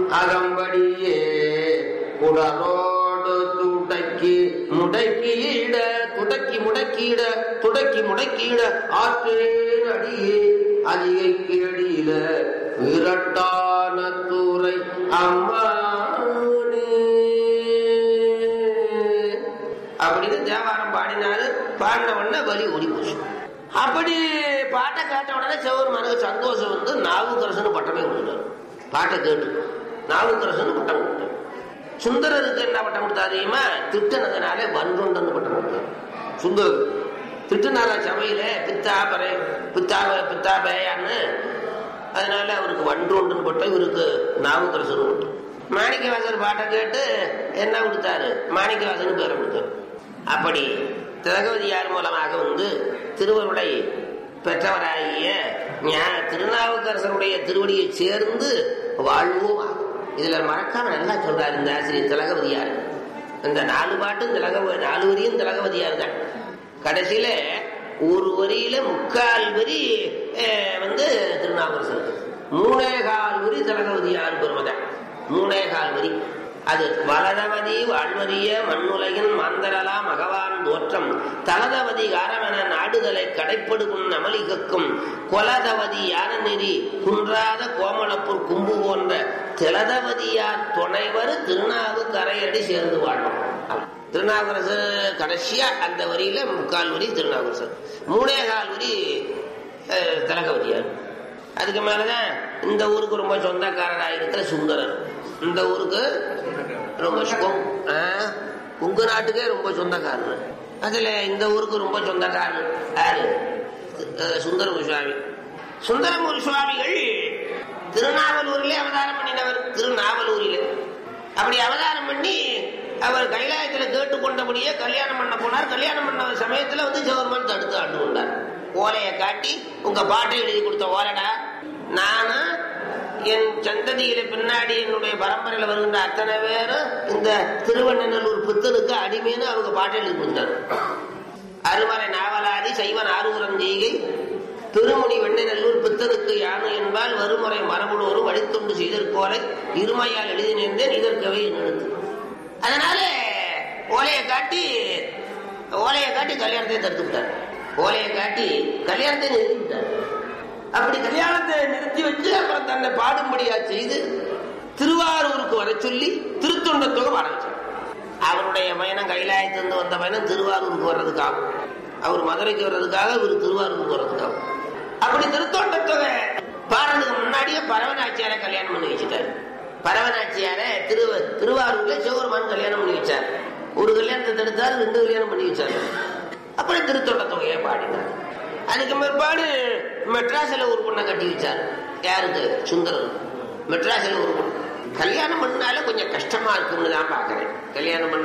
அகம்படியே உடலோடு துடக்கி முடக்கியிட துடக்கி முடக்கியிட துடக்கி முடக்கியிட ஆற்றேன் அடியே அதிகைக்கு அடியில விரட்டான தூரை அம்மானே அப்படின்னு தேவாரம் பாடினாரு பாடின உடனே வலி ஓடி போச்சு அப்படி பாட்டை கேட்ட உடனே சிவன் மனது சந்தோஷம் வந்து நாவுக்கரசன் பட்டமே கொடுத்தாரு பாட்டை கேட்டு நாவுக்கரசன் பட்டம் கொடுத்தாரு சுந்தரருக்கு என்ன பட்டம் கொடுத்தாரு தெரியுமா திட்டனதுனாலே வன்றுண்டன்னு பட்டம் கொடுத்தாரு சுந்தரர் திட்டுனாரா சபையில பித்தா பறை பித்தா பித்தா பேயான்னு அதனால அவருக்கு வன்றுண்டுன்னு பட்டம் இவருக்கு நாவுக்கரசன் பட்டம் மாணிக்கவாசர் பாட்டை கேட்டு என்ன கொடுத்தாரு மாணிக்கவாசன் பேரை கொடுத்தாரு அப்படி திலகவதியார் மூலமாக வந்து திருவருளை பெற்றவராகிய ஞா- திருநாவுக்கரசருடைய திருவடியை சேர்ந்து வாழ்வோமா இதுல மறக்காம நல்லா சொல்றாரு இந்த ஆசிரியர் திலகவதியார் இந்த நாலு பாட்டும் திலக நாலு வரியும் திலகவதியார் தான் கடைசியில ஒரு வரியில முக்கால் வரி அஹ், வந்து திருநாவுக்கரசருக்கு மூணே கால் வரி திலகவதியார் பெருமதான் மூணே கால் வரி அது வலதவதி வாழ்வரிய மண்ணுலகின் மாந்தரலா மகவான் தோற்றம் தலதவதி காரமென நாடுதலை கடைப்படுகும் நமலிகக்கும் கொலதவதி யான நெறி குன்றாத கோமளப்பூர் கும்பு போன்ற திலதவதியார் துணைவர் திருநாவு கரையடி சேர்ந்து வாழும் திருநாவுக்கரசு கடைசியா அந்த வரியில முக்கால் வரி திருநாவுக்கரசு மூணே கால் வரி அஹ், திலகவதியார் அதுக்கு மேலதான் இந்த ஊருக்கு ரொம்ப சொந்தக்காரராக இருக்கிற சுந்தரர் இந்த ஊருக்கு ரொம்ப சுகம் உங்க நாட்டுக்கே ரொம்ப சொந்தக்காரர் அதுல இந்த ஊருக்கு ரொம்ப சொந்தக்காரர் யாரு அஹ் சுந்தரமூர் சுவாமி சுந்தரமூர் சுவாமிகள் திருநாவலூரிலே அவதாரம் பண்ணினவர் திருநாவலூரிலே அப்படி அவதாரம் பண்ணி அவர் கைலாயத்துல கேட்டுக்கொண்டபடியே கல்யாணம் பண்ண போனார் கல்யாணம் பண்ண சமயத்துல வந்து சிவருமான் தடுத்து ஆண்டு கொண்டார் ஓலையை காட்டி உங்க பாட்டை எழுதி கொடுத்த ஓலைடா நானும் என் சந்ததியில பின்னாடி என்னுடைய பரம்பரையில வருகின்ற அத்தனை பேரும் இந்த திருவண்ணநல்லூர் புத்தனுக்கு அடிமைன்னு அவங்க பாட்டை எழுதி கொடுத்தாரு அருமறை நாவலாதி சைவன் ஆரூரம் செய்கை திருமுனி வெண்ணநல்லூர் பித்தனுக்கு யானை என்பால் வருமுறை மரபுடோரும் வழித்தொண்டு செய்தற்கோலை இருமையால் எழுதி நின்றேன் இதற்கவே நிறுத்து அதனால ஓலையை காட்டி ஓலையை காட்டி கல்யாணத்தை தடுத்து விட்டார் ஓலையை காட்டி கல்யாணத்தை நிறுத்தி விட்டார் அப்படி கல்யாணத்தை நிறுத்தி வச்சு அப்புறம் தன்னை பாடும்படியா செய்து திருவாரூருக்கு வர சொல்லி திருத்தொண்டத்தோடு வர வச்சார் அவருடைய பயணம் கைலாயத்திலிருந்து வந்த பயணம் திருவாரூருக்கு வர்றதுக்காகும் அவர் மதுரைக்கு வர்றதுக்காக இவர் திருவாரூருக்கு வர்றதுக்காகும் அப்படி திருத்தோட்டத்தொகை பாடுறதுக்கு முன்னாடியே பரவநாச்சியார கல்யாணம் பண்ணி வச்சுட்டாரு பரவநாச்சியார திரு திருவாரூர்ல சிவருமான் கல்யாணம் பண்ணி வச்சார் ஒரு கல்யாணத்தை தடுத்தாரு ரெண்டு கல்யாணம் பண்ணி வச்சாரு அப்படி திருத்தோட்டத்தொகையை பாடினார் அதுக்கு பிற்பாடு மெட்ராஸ்ல ஒரு பொண்ணை கட்டி வச்சார் யாருக்கு சுந்தரம் மெட்ராஸ்ல ஒரு பொண்ணு கல்யாணம் பண்ணால கொஞ்சம் கஷ்டமா இருக்கும்னு தான் பாக்குறேன் கல்யாணம் பண்ண